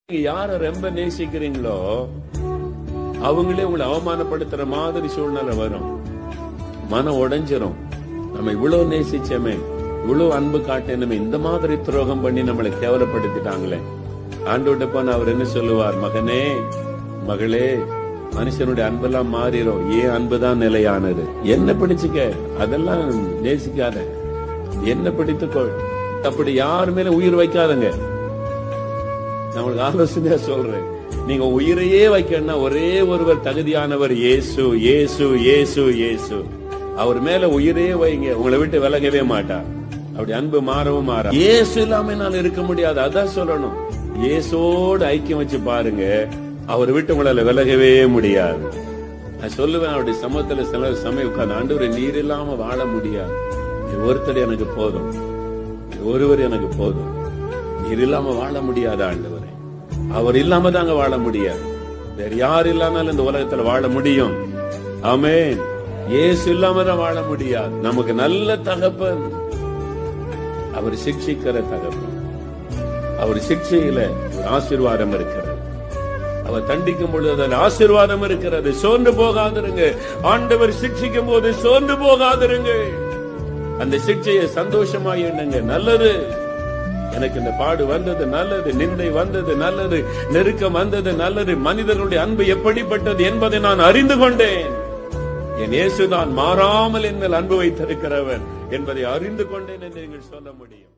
நீங்க யார ரொம்ப நேசிக்கிறீங்களோ அவங்களே உங்களை அவமானப்படுத்துற மாதிரி சூழ்நிலை வரும் மனம் உடைஞ்சிரும் நம்ம இவ்வளவு நேசிச்சோமே இவ்வளவு அன்பு காட்டினமே இந்த மாதிரி துரோகம் பண்ணி நம்மளை கேவலப்படுத்திட்டாங்களே ஆண்டோட்ட போன அவர் என்ன சொல்லுவார் மகனே மகளே மனுஷனுடைய அன்பெல்லாம் மாறிடும் ஏன் அன்புதான் நிலையானது என்ன பிடிச்சுக்க அதெல்லாம் நேசிக்காத என்ன பிடித்துக்கொள் அப்படி யார் மேல உயிர் வைக்காதங்க நான் உங்களுக்கு ஆலோசனையா சொல்றேன் நீங்க உயிரையே வைக்கணும்னா ஒரே ஒருவர் தகுதியானவர் இயேசு இயேசு இயேசு இயேசு அவர் மேல உயிரே வைங்க உங்களை விட்டு விலகவே மாட்டார் அப்படி அன்பு மாறவும் மாற இயேசு இல்லாம என்னால இருக்க முடியாது அதான் சொல்லணும் இயேசோடு ஐக்கியம் வச்சு பாருங்க அவர் விட்டு உங்களால விலகவே முடியாது நான் சொல்லுவேன் அவருடைய சமூகத்துல சில சமயம் உட்கார்ந்து ஆண்டவரே நீர் இல்லாம வாழ முடியாது நீர் ஒருத்தர் எனக்கு போதும் நீர் ஒருவர் எனக்கு போதும் நீர் இல்லாம வாழ முடியாது ஆண்டவரே அவர் இல்லாம தாங்க வாழ முடியாது வேற யார் இல்லாமலும் இந்த உலகத்துல வாழ முடியும் ஆமென் இயேசு இல்லாம தான் வாழ முடியாது நமக்கு நல்ல தகப்பன் அவர் சிக்ஷிக்கிற தகப்பன் அவர் சிக்ஷையில ஒரு ஆசீர்வாதம் இருக்கிறது அவர் தண்டிக்கும் பொழுது அதில் ஆசீர்வாதம் இருக்கிறது சோர்ந்து போகாதிருங்க ஆண்டவர் சிக்ஷிக்கும் போது சோர்ந்து போகாதிருங்க அந்த சிக்ஷையை சந்தோஷமாய் எண்ணுங்க நல்லது எனக்கு இந்த பாடு வந்தது நல்லது நிந்தை வந்தது நல்லது நெருக்கம் வந்தது நல்லது மனிதர்களுடைய அன்பு எப்படிப்பட்டது என்பதை நான் அறிந்து கொண்டேன் என் இயேசு நான் மாறாமல் என் மேல் அன்பு வைத்திருக்கிறவர் என்பதை அறிந்து கொண்டேன் என்று நீங்கள் சொல்ல முடியும்